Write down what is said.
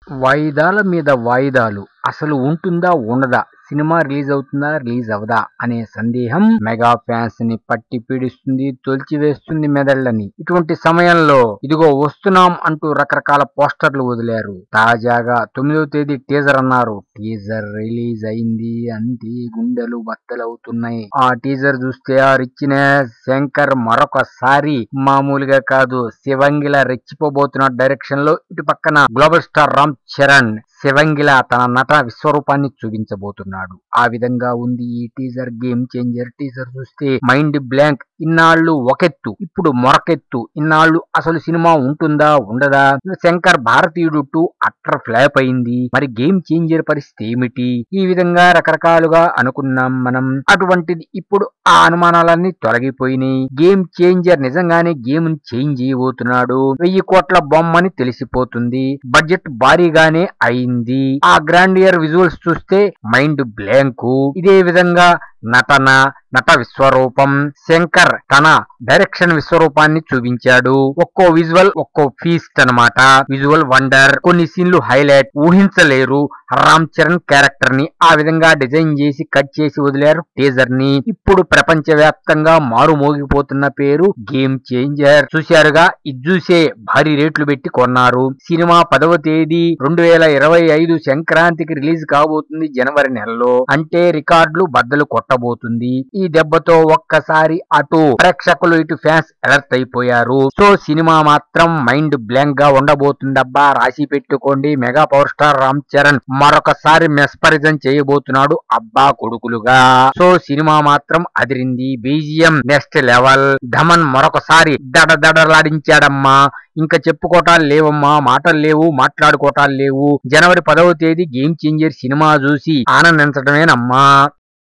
వాయిదాల మీద వాయిదాలు అసలు ఉంటుందా ఉండదా సినిమా రిలీజ్ అవుతుందా రిలీజ్ అవదా అనే సందేహం మెగా ఫ్యాన్స్ ని పట్టి పీడిస్తుంది తొలిచివేస్తుంది మెదళ్ళని ఇటువంటి సమయంలో ఇదిగో వస్తున్నాం అంటూ రకరకాల పోస్టర్లు వదిలారు తాజాగా తొమ్మిదవ తేదీ టీజర్ అన్నారు టీజర్ రిలీజ్ అయింది అంతే గుండెలు బద్దలవుతున్నాయి ఆ టీజర్ చూస్తే ఆ రిచ్నెస్ శంకర్ మరొకసారి మామూలుగా కాదు శివంగిల రెచ్చిపోబోతున్న డైరెక్షన్ లో ఇటు పక్కన గ్లోబల్ స్టార్ రామ్ చరణ్ శివంగిల తన నట విశ్వరూపాన్ని చూపించబోతున్నాడు ఆ విధంగా ఉంది ఈ టీజర్ గేమ్ చేంజర్ టీజర్ చూస్తే మైండ్ బ్లాంక్ ఇన్నాళ్ళు ఒకెత్తు ఇప్పుడు మొరకెత్తు ఇన్నాళ్ళు అసలు సినిమా ఉంటుందా ఉండదా శంకర్ భారతీయుడు టూ అట్టర్ ఫ్లాప్ అయింది మరి గేమ్ చేంజర్ పరిస్థితి ఏమిటి ఈ విధంగా రకరకాలుగా అనుకున్నాం మనం అటువంటిది ఇప్పుడు ఆ అనుమానాలన్నీ తొలగిపోయినాయి గేమ్ చేంజర్ నిజంగానే గేమ్ చేంజ్ చేయబోతున్నాడు వెయ్యి కోట్ల బొమ్మని తెలిసిపోతుంది బడ్జెట్ భారీగానే అయింది ఆ గ్రాండియర్ విజువల్స్ చూస్తే మైండ్ బ్లాంక్ ఇదే విధంగా నటన నట విశ్వరూపం శంకర్ తన డైరెక్షన్ విశ్వరూపాన్ని చూపించాడు ఒక్కో విజువల్ ఒక్కో ఫీస్ట్ అన్నమాట విజువల్ వండర్ కొన్ని సీన్లు హైలైట్ ఊహించలేరు రామ్ చరణ్ క్యారెక్టర్ ని ఆ విధంగా డిజైన్ చేసి కట్ చేసి వదిలారు టీజర్ ని ఇప్పుడు ప్రపంచ వ్యాప్తంగా మారు మోగిపోతున్న పేరు గేమ్ చేంజర్ చూశారుగా ఇది చూసే భారీ రేట్లు పెట్టి కొన్నారు సినిమా పదవ తేదీ రెండు వేల ఇరవై ఐదు సంక్రాంతికి రిలీజ్ కాబోతుంది జనవరి నెలలో అంటే రికార్డులు బద్దలు కొట్టబోతుంది ఈ దెబ్బతో ఒక్కసారి అటు ప్రేక్షకులు ఇటు ఫ్యాన్స్ అలర్ట్ అయిపోయారు సో సినిమా మాత్రం మైండ్ బ్లాంక్ గా ఉండబోతుందబ్బా రాసి పెట్టుకోండి mega power star Ram Charan మరొకసారి మెస్పరిజం చేయబోతున్నాడు అబ్బా కొడుకులుగా సో సినిమా మాత్రం అదిరింది బీజిఎం నెక్స్ట్ లెవెల్ ధమన్ మరొకసారి దడ దడలాడించాడమ్మా ఇంకా చెప్పుకోవటాలు లేవమ్మా మాటలు లేవు మాట్లాడుకోవటాలు లేవు జనవరి పదవ తేదీ గేమ్ చేంజర్ సినిమా చూసి ఆనందించడమేనమ్మా